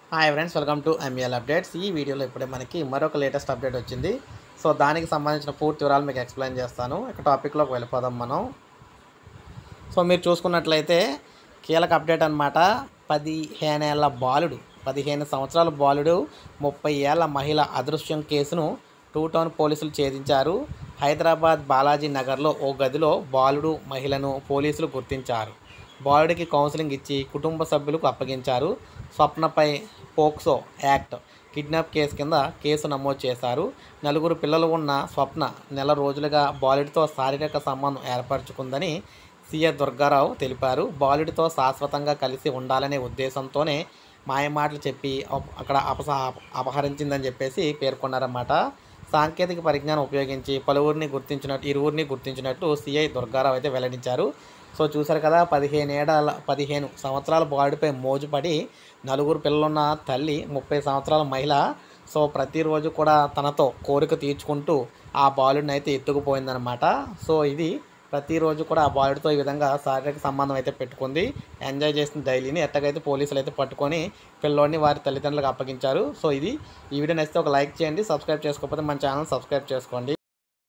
hi friends welcome to ML updates ఈ వీడియోలో ఇప్పుడే మనకి మరొక లేటెస్ట్ అప్డేట్ వచ్చింది సో దానికి సంబంధించిన పూర్తి వివరాలు మీకు ఎక్స్ప్లెయిన్ చేస్తాను ఇక టాపిక్లోకి వెళ్ళిపోదాం మనం సో మీరు చూసుకున్నట్లయితే కీలక అప్డేట్ అనమాట పదిహేనేళ్ల బాలుడు పదిహేను సంవత్సరాల బాలుడు ముప్పై ఏళ్ల మహిళ అదృశ్యం కేసును టూ టౌన్ పోలీసులు ఛేదించారు హైదరాబాద్ బాలాజీ నగర్లో ఓ గదిలో బాలుడు మహిళను పోలీసులు గుర్తించారు బాలుడికి కౌన్సిలింగ్ ఇచ్చి కుటుంబ సభ్యులకు అప్పగించారు స్వప్నపై పోక్సో యాక్ట్ కిడ్నాప్ కేసు కింద కేసు నమోదు చేశారు నలుగురు పిల్లలు ఉన్న స్వప్న నెల రోజులుగా బాలుడితో శారీరక సంబంధం ఏర్పరచుకుందని సీఏ దుర్గారావు తెలిపారు బాలుడితో శాశ్వతంగా కలిసి ఉండాలనే ఉద్దేశంతోనే మాయమాటలు చెప్పి అప్- అక్కడ అపస అపహరించిందని చెప్పేసి పేర్కొన్నారన్నమాట సాంకేతిక పరిజ్ఞానం ఉపయోగించి పలువురిని గుర్తించినట్టు ఇరువురిని గుర్తించినట్టు సిఐ దుర్గారావు అయితే వెల్లడించారు సో చూశారు కదా పదిహేను ఏడాల పదిహేను సంవత్సరాల బాలుడిపై మోజుపడి నలుగురు పిల్లలున్న తల్లి ముప్పై సంవత్సరాల మహిళ సో ప్రతిరోజు కూడా తనతో కోరిక తీర్చుకుంటూ ఆ బాలుడిని అయితే ఎత్తుకుపోయిందనమాట సో ఇది ప్రతిరోజు కూడా ఆ బాలుడితో ఈ విధంగా శారీరక సంబంధం అయితే పెట్టుకుంది ఎంజాయ్ చేసిన డైలీని ఎట్టగైతే పోలీసులు అయితే పట్టుకొని పిల్లోడిని వారి తల్లిదండ్రులకు అప్పగించారు సో ఇది ఈ వీడియో నచ్చితే ఒక లైక్ చేయండి సబ్స్క్రైబ్ చేసుకోకపోతే మన ఛానల్ సబ్స్క్రైబ్ చేసుకోండి